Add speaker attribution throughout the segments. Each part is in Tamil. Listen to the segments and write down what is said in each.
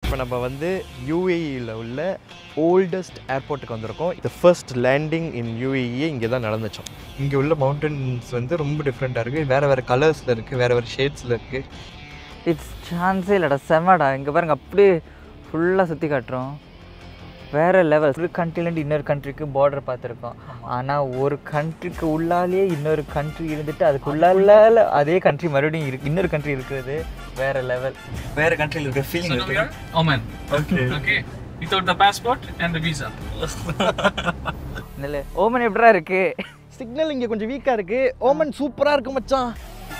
Speaker 1: இப்போ நம்ம வந்து யூஏஇயில் உள்ள ஓல்டஸ்ட் ஏர்போர்ட்டுக்கு வந்திருக்கோம் இது ஃபர்ஸ்ட் லேண்டிங் இன் யூஏஇ இங்கே தான் நடந்துச்சோம் இங்கே உள்ள மவுண்டன்ஸ் வந்து ரொம்ப டிஃப்ரெண்ட்டாக இருக்குது வேறு வேறு கலர்ஸில் இருக்குது வேறு வேறு ஷேட்ஸில் இருக்குது
Speaker 2: இட்ஸ் சான்ஸே இல்லைடா செம்மடா இங்கே பாருங்க அப்படியே ஃபுல்லாக சுற்றி காட்டுறோம் வேறு லெவல் ஒரு கண்ட்ரிலேருந்து இன்னொரு கண்ட்ரிக்கு பார்டர் பார்த்துருக்கோம் ஆனால் ஒரு கண்ட்ரிக்கு உள்ளாலேயே இன்னொரு கண்ட்ரி இருந்துட்டு அதுக்கு உள்ளால அதே கண்ட்ரி மறுபடியும் இருக்கு இன்னொரு கண்ட்ரி இருக்கிறது வேறு லெவல்
Speaker 1: வேறு கண்ட்ரியில் இருக்கிற
Speaker 3: So
Speaker 1: feeling
Speaker 3: now we are Oman.
Speaker 1: Okay.
Speaker 3: Okay. Without the passport and the visa.
Speaker 2: இல்லை ஓமன் எப்படா இருக்கு
Speaker 1: சிக்னல் இங்கே கொஞ்சம் வீக்காக இருக்குது ஓமன் சூப்பராக இருக்கு மச்சான்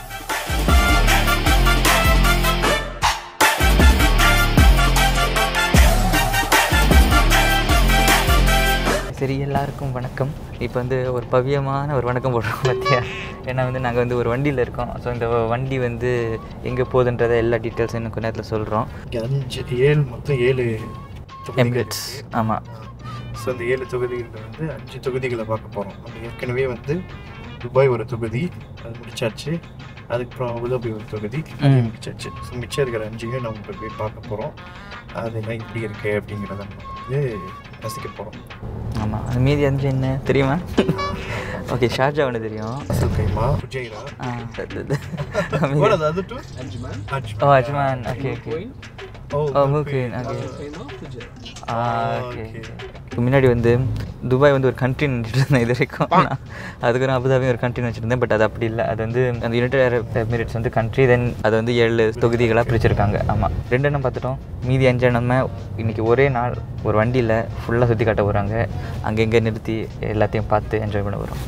Speaker 2: சரி எல்லாருக்கும் வணக்கம் இப்போ வந்து ஒரு பவ்யமான ஒரு வணக்கம் போடுறோம் பார்த்தியா ஏன்னா வந்து நாங்கள் வந்து ஒரு வண்டியில் இருக்கோம் ஸோ இந்த வண்டி வந்து எங்கே போகுதுன்றதை எல்லா டீட்டெயில்ஸும் இன்னும் கொஞ்ச நேரத்தில் சொல்கிறோம்
Speaker 1: இங்கே அஞ்சு ஏழு மொத்தம் ஏழு
Speaker 2: எமிரேட்ஸ் ஆமாம்
Speaker 1: ஸோ அந்த ஏழு தொகுதிகளில் வந்து அஞ்சு தொகுதிகளை பார்க்க போகிறோம் நம்ம ஏற்கனவே வந்து துபாய் ஒரு தொகுதி அது முடிச்சாச்சு அதுக்கப்புறம் அபுதாபி ஒரு தொகுதி அது
Speaker 2: ம்.
Speaker 1: முடிச்சாச்சு ஸோ மிச்சம் இருக்கிற அஞ்சையும் நம்ம இப்போ போய் பார்க்க போகிறோம் அதெல்லாம் எப்படி இருக்குது அப்படிங்கிறத நம்ம வந்து ரசிக்க போகிறோம்
Speaker 2: ஆமாம் அது மீதி அஞ்சு என்ன தெரியுமா ஓகே ஷார்ஜா ஒன்று தெரியும்
Speaker 1: அசல் கைமா புஜைரா
Speaker 2: ஆ, அது- அது-
Speaker 1: What are the other two?
Speaker 3: Ajman.
Speaker 1: Ajman.
Speaker 2: Oh Ajman okay okay
Speaker 1: Oh,
Speaker 2: oh
Speaker 1: Muqin.
Speaker 2: முக்கின் okay
Speaker 3: Final Fujairah.
Speaker 2: Ah
Speaker 1: Ah,
Speaker 2: okay
Speaker 1: okay.
Speaker 2: முன்னாடி வந்து துபாய் வந்து ஒரு கண்ட்ரி நினச்சிட்டு இருந்தேன் இது வரைக்கும் நான் அதுக்கப்புறம் அபுதாபி ஒரு கண்ட்ரி நினச்சிருந்தேன் பட் அது அப்படி இல்லை அது வந்து அந்த யுனைடெட் அரப் எமிரேட்ஸ் வந்து கண்ட்ரி தென் அது வந்து ஏழு தொகுதிகளாக பிரிச்சிருக்காங்க ஆமாம் ரெண்டு எண்ணம் பார்த்துட்டோம் மீதி அஞ்சு எண்ணமே இன்னைக்கு ஒரே நாள் ஒரு வண்டியில் ஃபுல்லாக சுற்றி காட்ட போகிறாங்க அங்கங்கே நிறுத்தி எல்லாத்தையும் பார்த்து என்ஜாய் பண்ண போகிறோம்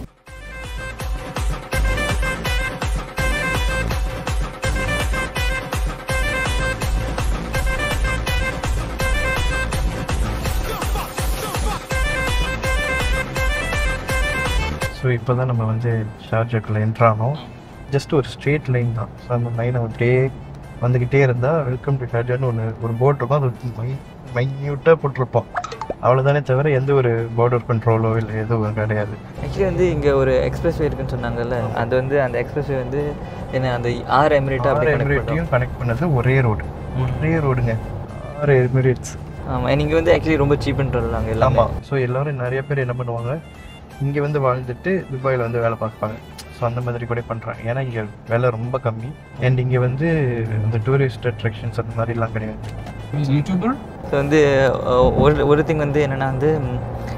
Speaker 1: ஸோ இப்போ தான் நம்ம வந்து ஷார்ஜாக்குள்ளே என்ட்ரானோம் ஜஸ்ட் ஒரு ஸ்ட்ரெயிட் லைன் தான் ஸோ அந்த லைனை அப்படியே வந்துக்கிட்டே இருந்தால் வெல்கம் டு ஷார்ஜான்னு ஒன்று ஒரு போர்ட் இருக்கும் அது மை மைன்யூட்டாக போட்டிருப்போம் அவ்வளோதானே தவிர எந்த ஒரு பார்டர் கண்ட்ரோலோ இல்லை எதுவும் கிடையாது
Speaker 2: ஆக்சுவலி வந்து இங்கே ஒரு எக்ஸ்பிரஸ் வே இருக்குன்னு சொன்னாங்கல்ல அது வந்து அந்த எக்ஸ்பிரஸ் வே வந்து என்ன அந்த ஆறு எமிரேட்டாக அப்படி கனெக்ட் பண்ணுறோம்
Speaker 1: எமிரேட்டையும் கனெக்ட் பண்ணது ஒரே ரோடு ஒரே ரோடுங்க ஆறு எமிரேட்ஸ்
Speaker 2: ஆமாம் நீங்கள் வந்து ஆக்சுவலி ரொம்ப சீப்புன்னு சொல்லலாங்க எல்லாமே
Speaker 1: ஆமாம் ஸோ எல்லோரும் நிறைய பேர் என்ன பண்ணுவாங்க இங்கே வந்து வாழ்ந்துட்டு துபாயில் வந்து வேலை பார்ப்பாங்க ஸோ அந்த மாதிரி கூட பண்ணுறாங்க ஏன்னா இங்கே விலை ரொம்ப கம்மி அண்ட் இங்கே வந்து இந்த டூரிஸ்ட் அட்ராக்ஷன்ஸ் அந்த மாதிரிலாம் கிடையாது
Speaker 3: Who's YouTuber?
Speaker 2: ஸோ வந்து அஹ், ஒரு ஒரு திங் வந்து என்னென்னா வந்து ம்,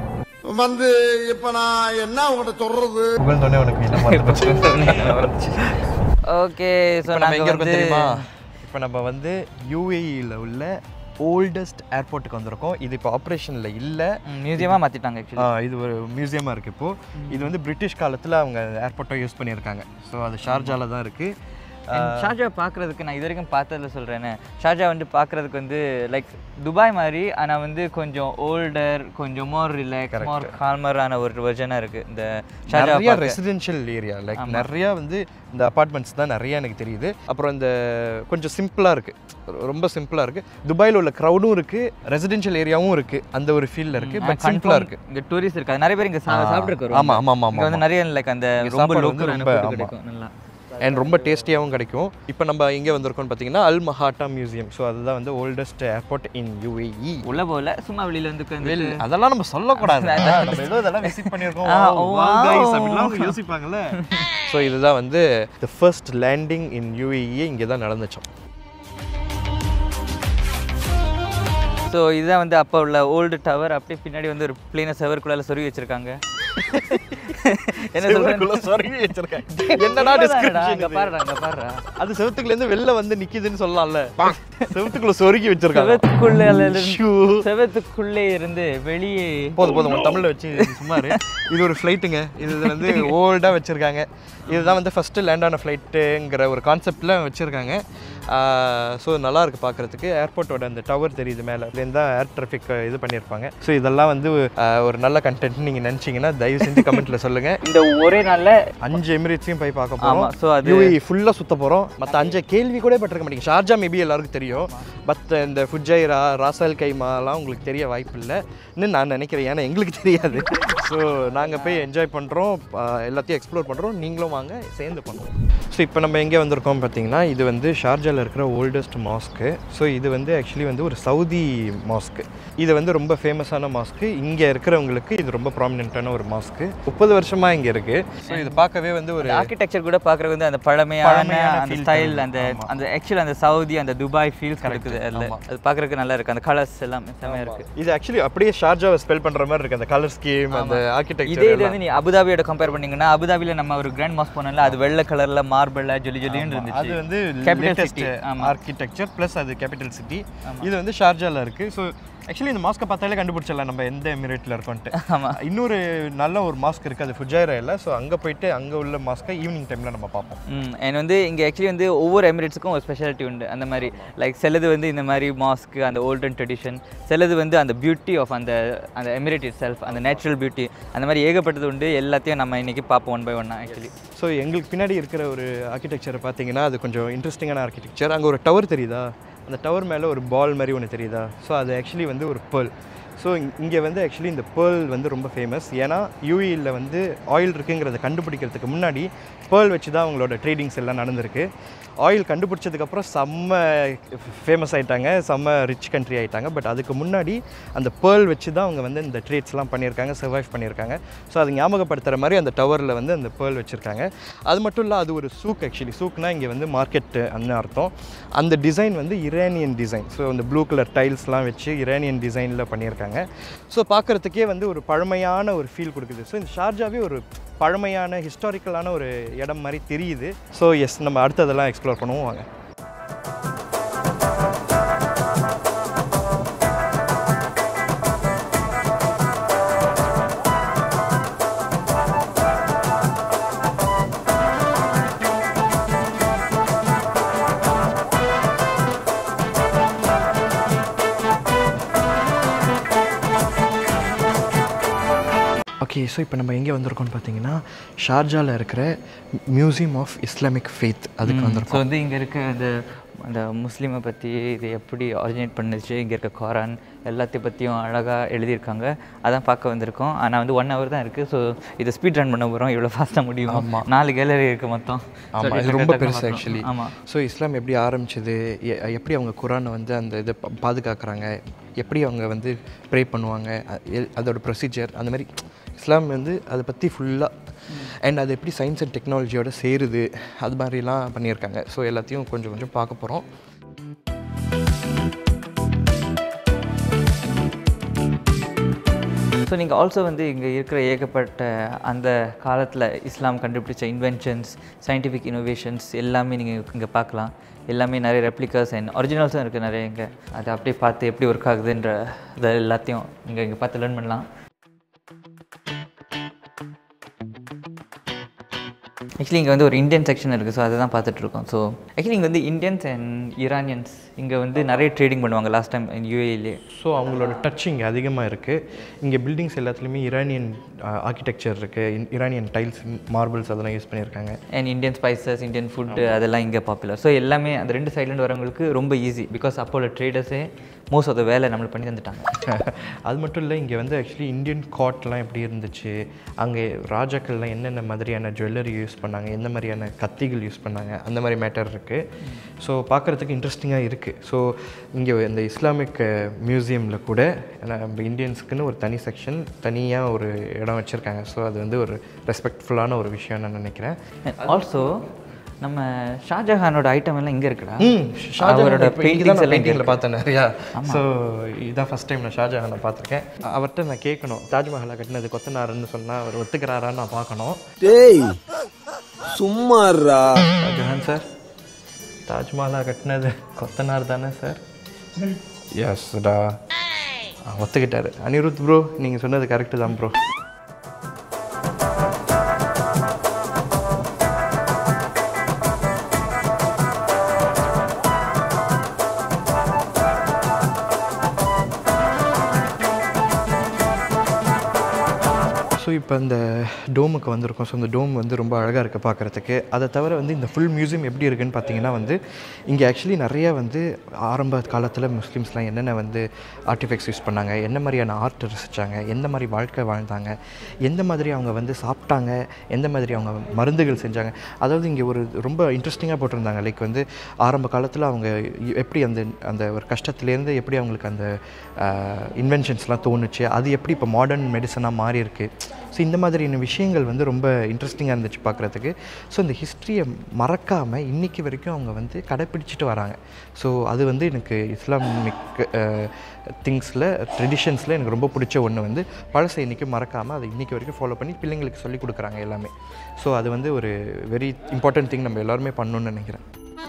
Speaker 4: வந்து இப்ப நான் என்ன உங்கள்கிட்ட சொல்றது
Speaker 1: புகழ்ந்தோடனே உனக்கு என்ன மாதிரி
Speaker 2: ஓகே ஸோ
Speaker 1: இப்போ நம்ம
Speaker 2: நாங்கள்
Speaker 1: எங்கே இருக்கோம்
Speaker 2: வந்து
Speaker 1: தெரியுமா இப்போ நம்ம வந்து யூஏஇயில் உள்ள ஓல்டஸ்ட் ஏர்போர்ட்டுக்கு வந்திருக்கோம் இது இப்போ ஆப்ரேஷனில் இல்லை
Speaker 2: மியூசியமாக மாற்றிட்டாங்க ஆக்சுவலி
Speaker 1: இது ஒரு மியூசியமாக இருக்குது இப்போது இது வந்து பிரிட்டிஷ் காலத்தில் அவங்க ஏர்போர்ட்டை யூஸ் பண்ணியிருக்காங்க ஸோ அது ஷார்ஜாவில் தான் இருக்குது
Speaker 2: ஷார்ஜா பார்க்குறதுக்கு நான் இது வரைக்கும் பார்த்ததில் சொல்கிறேன்னே ஷார்ஜா வந்து பார்க்குறதுக்கு வந்து லைக் துபாய் மாதிரி ஆனால் வந்து கொஞ்சம் ஓல்டர் கொஞ்சம் மோர் ரிலாக்ஸ் மோர் கால்மரான ஒரு வெர்ஜனாக இருக்குது இந்த ஷார்ஜா
Speaker 1: நிறைய
Speaker 2: பார்க்க.
Speaker 1: ரெசிடென்ஷியல் ஏரியா லைக் நிறையா வந்து இந்த அப்பார்ட்மெண்ட்ஸ் தான் நிறைய எனக்கு தெரியுது அப்புறம் இந்த கொஞ்சம் சிம்பிளாக இருக்குது ரொம்ப சிம்பிளாக இருக்குது துபாயில் உள்ள க்ரௌடும் இருக்குது ரெசிடென்ஷியல் ஏரியாவும் இருக்குது அந்த ஒரு ஃபீல்டில் இருக்குது பட் சிம்பிளாக இருக்குது
Speaker 2: இங்கே டூரிஸ்ட் இருக்காது நிறைய பேர் இங்கே
Speaker 1: ஆ.
Speaker 2: சாப்பிட்ருக்கோம்
Speaker 1: ஆமா, ஆமா, ஆமா,
Speaker 2: இங்கே வந்து
Speaker 1: ஆமா.
Speaker 2: நிறைய லைக் அந்த
Speaker 1: இங்க
Speaker 2: ரொம்ப
Speaker 1: சாப்பாடு வந்து
Speaker 2: லோக்கல்
Speaker 1: ரொம்ப, ஆமா.
Speaker 2: கிடைக்கும் நல்லா
Speaker 1: அண்ட் ரொம்ப டேஸ்டியாகவும் கிடைக்கும் இப்போ நம்ம எங்கே வந்திருக்கோம்னு பார்த்தீங்கன்னா அல் மஹாட்டா மியூசியம் ஸோ அதுதான் வந்து ஓல்டஸ்ட் ஏர்போர்ட் இன் யூஏஇ
Speaker 2: உள்ள போகல சும்மா வெளியில வந்து உட்காந்து
Speaker 1: அதெல்லாம் நம்ம சொல்லக்கூடாது நம்ம ஏதோ இதெல்லாம் விசிட் பண்ணியிருக்கோம்
Speaker 2: ஆ,
Speaker 1: wow, wow,
Speaker 2: wow.
Speaker 1: guys அப்படிலாம் அவங்க யோசிப்பாங்கல்ல ஸோ இதுதான் வந்து the first landing in UAE இங்கே தான் நடந்துச்சோம்
Speaker 2: ஸோ இதுதான் வந்து அப்போ உள்ள ஓல்டு டவர் அப்படியே பின்னாடி வந்து ஒரு பிளேன செவருக்குள்ளால சொருவி வச்சிருக்காங்க என்ன
Speaker 1: செவருக்குள்ள
Speaker 2: சொல்றேன்
Speaker 1: சொருகி வச்சிருக்காங்க என்னடா
Speaker 2: அங்க
Speaker 1: டிஸ்கிரிப்ஷன்
Speaker 2: பாருடா அங்க பாருடா
Speaker 1: அது செவத்துக்குள்ள வெளில வந்து நிக்குதுன்னு சொல்லலாம்ல செவத்துக்குள்ள சொருகி வச்சிருக்காங்க
Speaker 2: செவத்துக்குள்ளே
Speaker 1: ஷூ.
Speaker 2: செவத்துக்குள்ளே இருந்து வெளியே
Speaker 1: போதும் போதும் உன் தமிழ்ல வச்சு சும்மா இரு. இது ஒரு ஃப்ளைட்டுங்க இது இதுல வந்து ஓல்டா வச்சிருக்காங்க இதுதான் வந்து ஃபர்ஸ்ட் லேண்ட் ஆன ஃப்ளைட்டுங்கிற ஒரு கான்செப்ட்ல வச்சிருக்காங்க ஸோ நல்லா இருக்கு பார்க்கறதுக்கு ஏர்போர்ட்டோட அந்த டவர் தெரியுது மேலே இதுலேருந்து தான் ஏர் டிராஃபிக் இது பண்ணியிருப்பாங்க ஸோ இதெல்லாம் வந்து ஆஹ், ஒரு நல்ல கண்டென்ட் நீங்கள் நினச்சிங்கன்னா தயவு செஞ்சு கமெண்ட்ல சொல்லுங்க
Speaker 2: இந்த ஒரே நாள்ல
Speaker 1: அஞ்சு எமிரேட்ஸையும் போய் பார்க்க
Speaker 2: ஆமா,
Speaker 1: போகிறோம்
Speaker 2: so அது-
Speaker 1: யூஏ ஃபுல்லாக சுத்த போகிறோம் மற்ற அஞ்சு கேள்வி கூட பட்டிருக்க மாட்டீங்க ஷார்ஜா மேபி எல்லாருக்கும் தெரியும் பட் இந்த ஃபுஜைரா ராசல் கைமாலாம் உங்களுக்கு தெரிய வாய்ப்பு இல்லைன்னு நான் நினைக்கிறேன் ஏன்னா எங்களுக்கு தெரியாது ஸோ நாங்கள் போய் என்ஜாய் பண்ணுறோம் எல்லாத்தையும் எக்ஸ்ப்ளோர் பண்ணுறோம் நீங்களும் வாங்க சேர்ந்து பண்ணுவோம் ஸோ இப்போ நம்ம எங்கே வந்திருக்கோம் பார்த்தீங்கன்னா இது வந்து ஷார்ஜாவில் இருக்கிற ஓல்டஸ்ட் மாஸ்க்கு ஸோ இது வந்து ஆக்சுவலி வந்து ஒரு சவுதி மாஸ்க்கு இது வந்து ரொம்ப ஃபேமஸான மாஸ்க்கு இங்கே இருக்கிறவங்களுக்கு இது ரொம்ப ப்ராமினென்ட்டான ஒரு மாஸ்க்கு முப்பது வருஷமாக இங்கே இருக்குது ஸோ இது பார்க்கவே வந்து ஒரு
Speaker 2: ஆர்கிடெக்சர் கூட பார்க்குறது வந்து அந்த பழமையான
Speaker 1: பழமையான
Speaker 2: அந்த
Speaker 1: feel
Speaker 2: ஸ்டைல்
Speaker 1: தருது.
Speaker 2: அந்த
Speaker 1: ஆமா.
Speaker 2: அந்த ஆக்சுவலி அந்த சவுதி அந்த துபாய் ஃபீல்ஸ் கிடைக்குது அதில் அது பார்க்குறதுக்கு நல்லா இருக்குது அந்த கலர்ஸ் எல்லாம் செம்மையாக இருக்குது
Speaker 1: இது ஆக்சுவலி அப்படியே ஷார்ஜாவை ஸ்பெல் பண்ணுற மாதிரி இருக்குது அந்த கலர் ஸ்கீம் அந்த
Speaker 2: இதே
Speaker 1: ஆர்கிடெக்சர்
Speaker 2: இது வந்து நீ அபுதாபியோட கம்பேர் பண்ணீங்கன்னா அபுதாபியில் நம்ம ஒரு கிராண்ட் மாஸ் போனோம்ல அது வெள்ளை கலரில் மார்பிளில் ஜொலி ஜொலின்னு இருந்துச்சு
Speaker 1: அது வந்து
Speaker 2: Capital
Speaker 1: லேட்டஸ்ட்
Speaker 2: city, ஆமா.
Speaker 1: ஆர்கிடெக்சர் ப்ளஸ் அது கேபிட்டல் சிட்டி இது வந்து ஷார்ஜால இருக்கு ஸோ ஆக்சுவலி இந்த மாஸ்க்கை பார்த்தாலே கண்டுபிடிச்சிடலாம் நம்ம எந்த எமிரேட்டில் இருக்கோன்ட்டு
Speaker 2: ஆமா.
Speaker 1: இன்னொரு நல்ல ஒரு மாஸ்க் இருக்குது அது ஃபுஜைராயில் ஸோ அங்கே போயிட்டு அங்கே உள்ள மாஸ்க்கை ஈவினிங் டைமில் நம்ம பார்ப்போம்
Speaker 2: ம் அண்ட் வந்து இங்கே ஆக்சுவலி வந்து ஒவ்வொரு எமிரேட்ஸுக்கும் ஒரு ஸ்பெஷாலிட்டி உண்டு அந்த மாதிரி லைக் சிலது வந்து இந்த மாதிரி மாஸ்க்கு அந்த ஓல்டன் ட்ரெடிஷன் சிலது வந்து அந்த பியூட்டி ஆஃப் அந்த அந்த எமிரேட் இட் செல்ஃப் அந்த நேச்சுரல் பியூட்டி அந்த மாதிரி ஏகப்பட்டது உண்டு எல்லாத்தையும் நம்ம இன்னைக்கு பார்ப்போம் ஒன் பை ஒன்னா ஆக்சுவலி
Speaker 1: ஸோ எங்களுக்கு பின்னாடி இருக்கிற ஒரு ஆர்கிடெக்சரை பார்த்தீங்கன்னா அது கொஞ்சம் இன்ட்ரெஸ்டிங்கான ஆர்கிடெக்சர் அங்கே ஒரு டவர் தெரியுதா அந்த டவர் மேலே ஒரு பால் மாதிரி ஒன்று தெரியுதா ஸோ அது ஆக்சுவலி வந்து ஒரு பேர்ல் ஸோ இங்கே வந்து ஆக்சுவலி இந்த பேர்ல் வந்து ரொம்ப ஃபேமஸ் ஏன்னா யூஏயில் வந்து ஆயில் இருக்குங்கிறத கண்டுபிடிக்கிறதுக்கு முன்னாடி பேர்ல் வச்சு தான் அவங்களோட ட்ரேடிங்ஸ் எல்லாம் நடந்திருக்கு ஆயில் கண்டுபிடிச்சதுக்கப்புறம் செம்ம ஃபேமஸ் ஆயிட்டாங்க செம்ம ரிச் கண்ட்ரி ஆயிட்டாங்க பட் அதுக்கு முன்னாடி அந்த பேர்ல் வச்சு தான் அவங்க வந்து இந்த ட்ரேட்ஸ்லாம் பண்ணியிருக்காங்க சர்வைவ் பண்ணியிருக்காங்க ஸோ அது ஞாபகப்படுத்துகிற மாதிரி அந்த டவரில் வந்து அந்த பேர்ல் வச்சுருக்காங்க அது மட்டும் இல்லை அது ஒரு சூக் ஆக்சுவலி சூக்னா இங்கே வந்து மார்க்கெட்டு அந்த அர்த்தம் அந்த டிசைன் வந்து இரானியன் டிசைன் ஸோ அந்த ப்ளூ கலர் டைல்ஸ்லாம் வச்சு இரானியன் டிசைனில் பண்ணியிருக்காங்க ஸோ பார்க்குறதுக்கே வந்து ஒரு பழமையான ஒரு ஃபீல் கொடுக்குது ஸோ இந்த ஷார்ஜாவே ஒரு பழமையான ஹிஸ்டாரிக்கலான ஒரு இடம் மாதிரி தெரியுது ஸோ எஸ் நம்ம அடுத்ததெல்லாம் எக்ஸ்ப்ளோர் பண்ணுவோம் வாங்க ஓகே ஸோ இப்போ நம்ம எங்கே வந்திருக்கோம்னு பார்த்தீங்கன்னா ஷார்ஜாவில் இருக்கிற மியூசியம் ஆஃப் இஸ்லாமிக் ஃபெய்த் அதுக்கு
Speaker 2: ஸோ
Speaker 1: வந்திருக்கோம்
Speaker 2: வந்து இங்கே இருக்க அந்த அந்த முஸ்லீமை பற்றி இது எப்படி ஆரிஜினேட் பண்ணுச்சு இங்கே இருக்க குரான் எல்லாத்தையும் பற்றியும் அழகாக எழுதியிருக்காங்க அதான் பார்க்க வந்திருக்கோம் ஆனால் வந்து ஒன் ஹவர் தான் இருக்குது ஸோ இதை ஸ்பீட் ரன் பண்ண போகிறோம் இவ்வளோ ஃபாஸ்ட்டாக முடியும் நாலு கேலரி இருக்குது மொத்தம் So,
Speaker 1: ஆமாம் இது
Speaker 2: டக்கு
Speaker 1: ரொம்ப
Speaker 2: டக்குன்னு
Speaker 1: பெருசு
Speaker 2: பார்க்கலாம்.
Speaker 1: ஆக்சுவலி
Speaker 2: ஆமாம்
Speaker 1: ஸோ இஸ்லாம் எப்படி ஆரம்பிச்சது எ- எப்படி அவங்க குரானை வந்து அந்த இதை பா- பாதுகாக்கிறாங்க எப்படி அவங்க வந்து ப்ரே பண்ணுவாங்க அ- எ- அதோட ப்ரொசீஜர் அந்த மாதிரி இஸ்லாம் வந்து அதை பற்றி ஃபுல்லாக அண்ட் அது எப்படி சயின்ஸ் அண்ட் டெக்னாலஜியோட சேருது அது மாதிரிலாம் பண்ணியிருக்காங்க ஸோ எல்லாத்தையும் கொஞ்சம் கொஞ்சம் பார்க்க போகிறோம்
Speaker 2: ஸோ நீங்கள் ஆல்சோ வந்து இங்கே இருக்கிற ஏகப்பட்ட அந்த காலத்தில் இஸ்லாம் கண்டுபிடிச்ச இன்வென்ஷன்ஸ் சயின்டிஃபிக் இனோவேஷன்ஸ் எல்லாமே நீங்கள் இங்கே பார்க்கலாம் எல்லாமே நிறைய ரெப்ளிகாஸ் அண்ட் ஒரிஜினல்ஸும் இருக்குது நிறைய இங்கே அதை அப்படியே பார்த்து எப்படி ஒர்க் ஆகுதுன்ற இதை எல்லாத்தையும் நீங்கள் இங்கே பார்த்து லேர்ன் பண்ணலாம் ஆக்சுவலி இங்கே வந்து ஒரு இந்தியன் செக்ஷன் இருக்குது ஸோ அதை தான் பார்த்துட்ருக்கோம் ஸோ ஆக்சுவலி இங்கே வந்து இந்தியன்ஸ் அண்ட் ஈரானியன்ஸ் இங்கே வந்து நிறைய ட்ரேடிங் பண்ணுவாங்க லாஸ்ட் டைம் யூஏலே
Speaker 1: ஸோ அவங்களோட டச் இங்கே அதிகமாக இருக்குது இங்கே பில்டிங்ஸ் எல்லாத்துலேயுமே இரானியன் ஆர்கிடெக்சர் இருக்குது இரானியன் டைல்ஸ் மார்பிள்ஸ் அதெல்லாம் யூஸ் பண்ணியிருக்காங்க
Speaker 2: and Indian spices Indian food அதெல்லாம் இங்கே பாப்புலர் ஸோ எல்லாமே அந்த ரெண்டு சைட்லேருந்து வரவங்களுக்கு ரொம்ப ஈஸி பிகாஸ் அப்போ உள்ள ட்ரேடர்ஸே மோஸ்ட் ஆஃப் த வேலை நம்மளுக்கு பண்ணி தந்துட்டாங்க
Speaker 1: அது மட்டும் இல்லை இங்கே வந்து ஆக்சுவலி இந்தியன் காட்லாம் எப்படி இருந்துச்சு அங்கே ராஜாக்கள்லாம் என்னென்ன மாதிரியான ஜுவல்லரி யூஸ் பண்ணாங்க எந்த மாதிரியான கத்திகள் யூஸ் பண்ணாங்க அந்த மாதிரி மேட்டர் இருக்குது ஸோ பார்க்குறதுக்கு இன்ட்ரெஸ்டிங்காக இருக்குது ஸோ இங்கே இந்த இஸ்லாமிக் மியூசியமில் கூட நம்ம இந்தியன்ஸ்க்குன்னு ஒரு தனி செக்ஷன் தனியாக ஒரு இடம் வச்சுருக்காங்க ஸோ அது வந்து ஒரு ரெஸ்பெக்ட்ஃபுல்லான ஒரு விஷயம் நான் நினைக்கிறேன்
Speaker 2: ஆல்சோ நம்ம ஷாஜஹானோட ஐட்டம் எல்லாம் இங்கே இருக்குடா
Speaker 1: ம்
Speaker 2: அவரோட பெயிண்டிங்ஸ் எல்லாம் இங்கே
Speaker 1: பெயிண்டிங்கில் பார்த்தேன் நிறையா ஸோ இதான் ஃபஸ்ட் டைம் நான் ஷாஜஹானை பார்த்துருக்கேன் அவர்கிட்ட நான் கேட்கணும் தாஜ்மஹாலை கட்டினது கொத்தனாருன்னு சொன்னால் அவர் ஒத்துக்கிறாரான்னு நான் பார்க்கணும்
Speaker 4: டேய் சும்மாறா
Speaker 1: ஷாஜஹான் சார் தாஜ்மஹாலா கட்டினது கொத்தனார் தானே சார் எஸ்டா ஒத்துக்கிட்டாரு அனிருத் ப்ரோ நீங்கள் சொன்னது கரெக்டு தான் ப்ரோ ஸோ இப்போ இந்த டோமுக்கு வந்திருக்கோம் ஸோ இந்த டோம் வந்து ரொம்ப அழகாக இருக்குது பார்க்குறதுக்கு அதை தவிர வந்து இந்த ஃபுல் மியூசியம் எப்படி இருக்குன்னு பார்த்தீங்கன்னா வந்து இங்கே ஆக்சுவலி நிறைய வந்து ஆரம்ப காலத்தில் முஸ்லீம்ஸ்லாம் என்னென்ன வந்து ஆர்டிஃபெக்ட்ஸ் யூஸ் பண்ணாங்க என்ன மாதிரியான ஆர்ட் ரசித்தாங்க எந்த மாதிரி வாழ்க்கை வாழ்ந்தாங்க எந்த மாதிரி அவங்க வந்து சாப்பிட்டாங்க எந்த மாதிரி அவங்க மருந்துகள் செஞ்சாங்க அதாவது இங்கே ஒரு ரொம்ப இன்ட்ரெஸ்டிங்காக போட்டிருந்தாங்க லைக் வந்து ஆரம்ப காலத்தில் அவங்க எ- எப்படி அந்த அந்த ஒரு கஷ்டத்துலேருந்து எப்படி அவங்களுக்கு அந்த இன்வென்ஷன்ஸ்லாம் தோணுச்சு அது எப்படி இப்போ மாடர்ன் மெடிசனாக மாறி இருக்கு ஸோ இந்த மாதிரியான விஷயங்கள் வந்து ரொம்ப இன்ட்ரெஸ்டிங்காக இருந்துச்சு பார்க்குறதுக்கு ஸோ இந்த ஹிஸ்ட்ரியை மறக்காமல் இன்னைக்கு வரைக்கும் அவங்க வந்து கடைப்பிடிச்சிட்டு வராங்க ஸோ அது வந்து எனக்கு இஸ்லாமிக் திங்ஸில் ட்ரெடிஷன்ஸில் எனக்கு ரொம்ப பிடிச்ச ஒன்று வந்து பழசை இன்றைக்கும் மறக்காமல் அதை இன்றைக்கி வரைக்கும் ஃபாலோ பண்ணி பிள்ளைங்களுக்கு சொல்லி கொடுக்குறாங்க எல்லாமே ஸோ அது வந்து ஒரு வெரி இம்பார்ட்டன்ட் திங் நம்ம எல்லாருமே பண்ணணும்னு நினைக்கிறேன்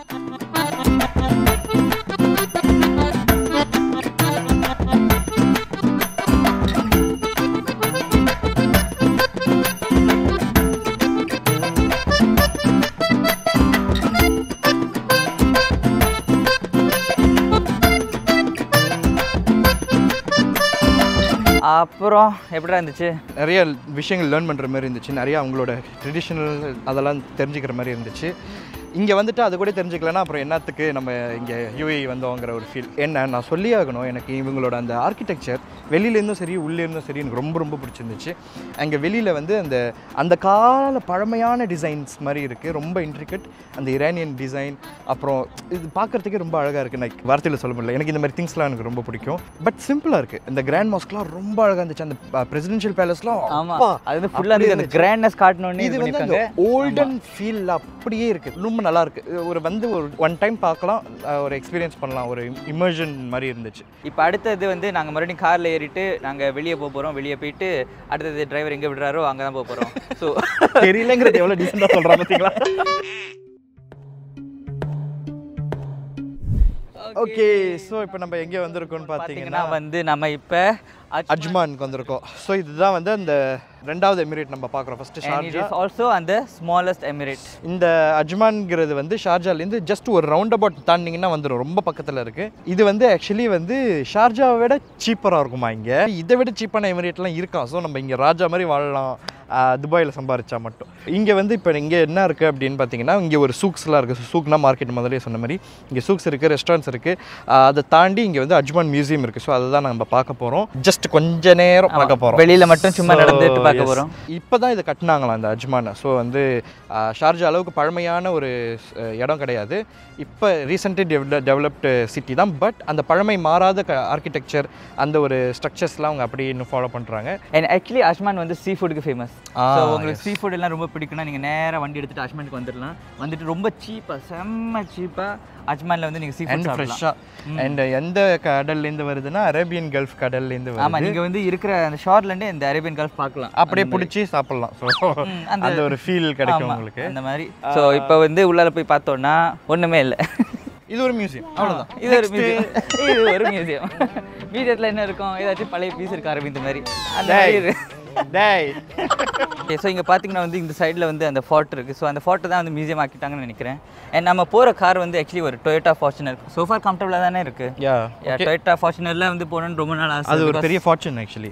Speaker 2: அப்புறம் எப்படிடா இருந்துச்சு
Speaker 1: நிறைய விஷயங்கள் லேர்ன் பண்ணுற மாதிரி இருந்துச்சு நிறைய அவங்களோட ட்ரெடிஷ்னல் அதெல்லாம் தெரிஞ்சுக்கிற மாதிரி இருந்துச்சு இங்கே வந்துட்டு அது கூட தெரிஞ்சுக்கலன்னா அப்புறம் என்னத்துக்கு நம்ம இங்கே யூஏ வந்தோங்கிற ஒரு ஃபீல் என்ன நான் சொல்லி ஆகணும் எனக்கு இவங்களோட அந்த ஆர்கிடெக்சர் வெளியிலேருந்தும் சரி உள்ளேருந்தும் சரி எனக்கு ரொம்ப ரொம்ப பிடிச்சிருந்துச்சு அங்கே வெளியில் வந்து அந்த அந்த கால பழமையான டிசைன்ஸ் மாதிரி இருக்குது ரொம்ப இன்ட்ரிகட் அந்த இரானியன் டிசைன் அப்புறம் இது பார்க்குறதுக்கே ரொம்ப அழகாக இருக்குது நான் வார்த்தையில் சொல்ல முடியல எனக்கு இந்த மாதிரி திங்ஸ்லாம் எனக்கு ரொம்ப பிடிக்கும் பட் சிம்பிளாக இருக்குது இந்த கிராண்ட் மாஸ்க்லாம் ரொம்ப அழகாக இருந்துச்சு அந்த பிரசிடென்ஷியல் பேலஸ்லாம்
Speaker 2: ஆமா அது வந்து ஃபுல்லாக
Speaker 1: அப்படியே
Speaker 2: அந்த
Speaker 1: இருந்துச்சு.
Speaker 2: கிராண்ட்னஸ் காட்டணும்னு
Speaker 1: இது
Speaker 2: இது
Speaker 1: வந்து அந்த
Speaker 2: பண்ணிருக்காங்க
Speaker 1: ஓல்டன் ஃபீல் அப்படியே இருக்கு ரொம்ப நல்லா இருக்கு ஒரு வந்து ஒரு ஒன் டைம் பார்க்கலாம் அஹ் ஒரு எக்ஸ்பீரியன்ஸ் பண்ணலாம் ஒரு இமர்ஷன் மாதிரி இருந்துச்சு
Speaker 2: இப்போ அடுத்தது வந்து நாங்கள் மறுபடியும் காரில் ஏறிட்டு நாங்கள் வெளியே போக போகிறோம் வெளியே போயிட்டு அடுத்தது டிரைவர் எங்கே விடுறாரோ அங்கே தான் போக போகிறோம் ஸோ
Speaker 1: தெரியலங்கிறது எவ்வளோ டீசெண்டாக சொல்கிறா பார்த்தீங்களா ஓகே ஸோ இப்போ நம்ம எங்கே வந்திருக்கோம்னு
Speaker 2: பார்த்தீங்கன்னா
Speaker 1: பார்த்தீங்கன்னா
Speaker 2: வந்து நம்ம இப்போ
Speaker 1: அஜ்மானுக்கு வந்திருக்கோம் ஸோ இதுதான் வந்து அந்த ரெண்டாவது எமிரேட் நம்ம பார்க்குறோம் first
Speaker 2: and it
Speaker 1: Sharjah
Speaker 2: is also அந்த ஸ்மாலஸ்ட் எமிரேட்
Speaker 1: இந்த அஜ்மான்ங்கிறது வந்து ஷார்ஜாலேருந்து ஜஸ்ட் ஒரு ரவுண்ட் அபவுட் தாண்டிங்கன்னா வந்துடும் ரொம்ப பக்கத்தில் இருக்குது இது வந்து ஆக்சுவலி வந்து ஷார்ஜாவை விட சீப்பராக இருக்குமா இங்கே இதை விட சீப்பான எமிரேட்லாம் இருக்கான் ஸோ நம்ம இங்கே ராஜா மாதிரி வாழலாம் துபாயில் சம்பாரிச்சா மட்டும் இங்கே வந்து இப்போ இங்கே என்ன இருக்குது அப்படின்னு பார்த்தீங்கன்னா இங்கே ஒரு சூக்ஸ்லாம் இருக்குது சூக்னா மார்க்கெட் முதலே சொன்ன மாதிரி இங்கே சூக்ஸ் இருக்குது ரெஸ்டாரண்ட்ஸ் இருக்குது அதை தாண்டி இங்கே வந்து அஜ்மான் மியூசியம் இருக்குது ஸோ அதை தான் நம்ம பார்க்க போகிறோம் ஜஸ்ட் கொஞ்ச நேரம் பார்க்க போகிறோம்
Speaker 2: வெளியில மட்டும் சும்மா நடந்துட்டு பார்க்க போறோம்.
Speaker 1: இப்போ தான் இதை கட்டினாங்களாம் இந்த அஜ்மானை ஸோ வந்து ஆஹ், ஷார்ஜா அளவுக்கு பழமையான ஒரு அஹ், இடம் கிடையாது இப்போ ரீசெண்ட்லி டெவலப்டு சிட்டி தான் பட் அந்த பழமை மாறாத க ஆர்கிடெக்சர் அந்த ஒரு ஸ்ட்ரக்சர்ஸ்லாம் அவங்க அப்படியே இன்னும் ஃபாலோ பண்ணுறாங்க
Speaker 2: அண்ட் ஆக்சுவலி அஜ்மான் வந்து சீ ஃபுட்டுக்கு ஃபேமஸ்
Speaker 1: ஆ,
Speaker 2: ஸோ உங்களுக்கு சீ ஃபுட் எல்லாம் ரொம்ப பிடிக்கும்னா நீங்கள் நேராக வண்டி எடுத்துட்டு அஜ்மானுக்கு வந்துடலாம் வந்துட்டு ரொம்ப சீப்பாக செம்ம சீப்பாக அஜ்மானில் வந்து நீங்கள் சீ
Speaker 1: அண்ட்
Speaker 2: ஃபுட்
Speaker 1: ஃப்ரெஷ்ஷாக அண்ட் எந்த கடல்லேருந்து வருதுன்னா அரேபியன் கல்ஃப் கடல்லேருந்து
Speaker 2: ஆமாம்
Speaker 1: வருது
Speaker 2: நீங்கள் வந்து இருக்கிற அந்த ஷார்ட்லேருந்து இந்த அரேபியன் கல்ஃப் பார்க்கலாம்
Speaker 1: அப்படியே பிடிச்சி சாப்பிட்லாம் ஸோ
Speaker 2: ம், அந்த-
Speaker 1: அந்த ஒரு ஃபீல் கிடைக்கும்
Speaker 2: ஆமா,
Speaker 1: உங்களுக்கு
Speaker 2: அந்த மாதிரி ஸோ இப்போ வந்து உள்ளார போய் பார்த்தோம்னா ஒன்றுமே இல்லை
Speaker 1: இது ஒரு மியூசியம் அவ்வளோதான்
Speaker 2: இது ஒரு மியூசியம் இது ஒரு மியூசியம் மியூசியத்தில் என்ன இருக்கும் ஏதாச்சும் பழைய பீஸ் இருக்கு அரவிந்த் மாதிரி அந்த மாதிரி இருக்கு.
Speaker 1: டேய்
Speaker 2: ஓகே ஸோ இங்கே பார்த்தீங்கன்னா வந்து இந்த சைடில் வந்து அந்த ஃபார்ட் இருக்குது ஸோ அந்த ஃபார்ட்டை தான் வந்து மியூசியம் ஆக்கிட்டாங்கன்னு நினைக்கிறேன் அண்ட் நம்ம போகிற கார் வந்து ஆக்சுவலி ஒரு டொயோட்டா ஃபார்ச்சுனர் சோஃபார் கம்ஃபர்டபுளாக தானே இருக்குது
Speaker 1: யா
Speaker 2: டொயோட்டா ஃபார்ச்சுனரில் வந்து போகணுன்னு ரொம்ப நாள் ஆசை
Speaker 1: அது ஒரு
Speaker 2: because
Speaker 1: பெரிய ஃபார்ச்சூன் ஆக்சுவலி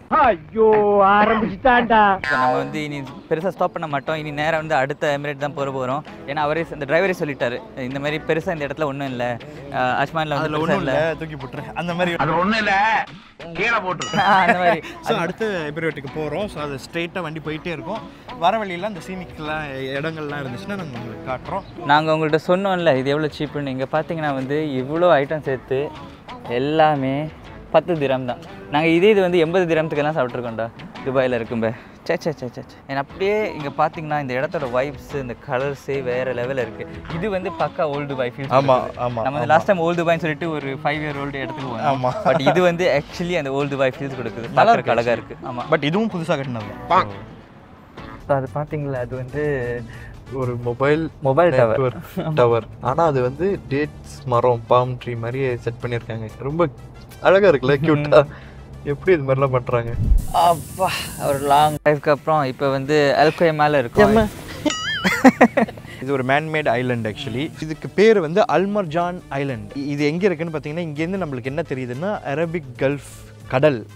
Speaker 2: இப்போ நம்ம வந்து இனி பெருசாக ஸ்டாப் பண்ண மாட்டோம் இனி நேராக வந்து அடுத்த எமிரேட் தான் போக போகிறோம் ஏன்னா அவரே இந்த டிரைவரே சொல்லிட்டாரு இந்த மாதிரி பெருசாக இந்த இடத்துல ஒன்றும் இல்லை அஜ்மானில் வந்து
Speaker 1: அதில்
Speaker 2: பெருசா
Speaker 1: ஒன்றும் இல்லை தூக்கி போட்டுரு அந்த மாதிரி
Speaker 5: அது ஒண்ணு இல்ல கீழே போட்டு
Speaker 2: அந்த மாதிரி
Speaker 1: ஸோ அடுத்த எபிரோட்டுக்கு போகிறோம் ஸோ அது ஸ்ட்ரெயிட்டாக வண்டி போயிட்டே இருக்கும் வர வழியில அந்த சீனிக்கெலாம் இடங்கள்லாம் இருந்துச்சுன்னா நாங்கள் உங்களுக்கு காட்டுறோம்
Speaker 2: நாங்கள் உங்கள்கிட்ட சொன்னோம்ல இது எவ்வளோ சீப்புன்னு இங்கே பார்த்தீங்கன்னா வந்து இவ்வளோ ஐட்டம் சேர்த்து எல்லாமே பத்து திரம் தான் நாங்கள் இதே இது வந்து எண்பது திரமத்துக்கெல்லாம் சாப்பிட்ருக்கோம்டா துபாயில் இருக்கும்ப சே சே சே சே சே. ஏன்னா அப்படியே இங்கே பார்த்தீங்கன்னா இந்த இடத்தோட வைப்ஸ் இந்த கலர்ஸே வேறு லெவலில் இருக்குது இது வந்து பக்கா ஓல்டு துபாய் ஃபீல்
Speaker 1: ஆமா, ஆமா,
Speaker 2: நம்ம வந்து லாஸ்ட் டைம் ஓல்டு துபாய்னு சொல்லிட்டு ஒரு ஃபைவ் இயர் ஓல்டு இடத்துக்கு
Speaker 1: ஆமா.
Speaker 2: போனோம் பட் இது வந்து ஆக்சுவலி அந்த ஓல்டு துபாய் ஃபீல்ஸ் கொடுக்குது பார்க்கறதுக்கு அழகாக இருக்குது ஆமாம்
Speaker 1: பட் இதுவும் புதுசாக கட்டினது தான்
Speaker 2: அது பார்த்தீங்களா அது வந்து
Speaker 6: ஒரு மொபைல்
Speaker 2: மொபைல் டவர்
Speaker 6: டவர் ஆனா அது வந்து டேட்ஸ் மரம் பாம் ட்ரீ மாதிரியே செட் பண்ணியிருக்காங்க ரொம்ப அழகா இருக்குல்ல கியூட்டா எப்படி இது மாதிரிலாம் பண்றாங்க
Speaker 2: அப்பா ஒரு லாங் லைஃப்க்கு அப்புறம் இப்போ வந்து அல்கோய் மேலே இருக்கும்
Speaker 1: இது ஒரு மேன்மேட் ஐலண்ட் ஆக்சுவலி இதுக்கு பேர் வந்து அல்மர்ஜான் ஐலண்ட் இது எங்கே இருக்குன்னு பார்த்தீங்கன்னா இங்கேருந்து நம்மளுக்கு என்ன தெரியுதுன்னா அரபிக் கல்ஃப் கடல்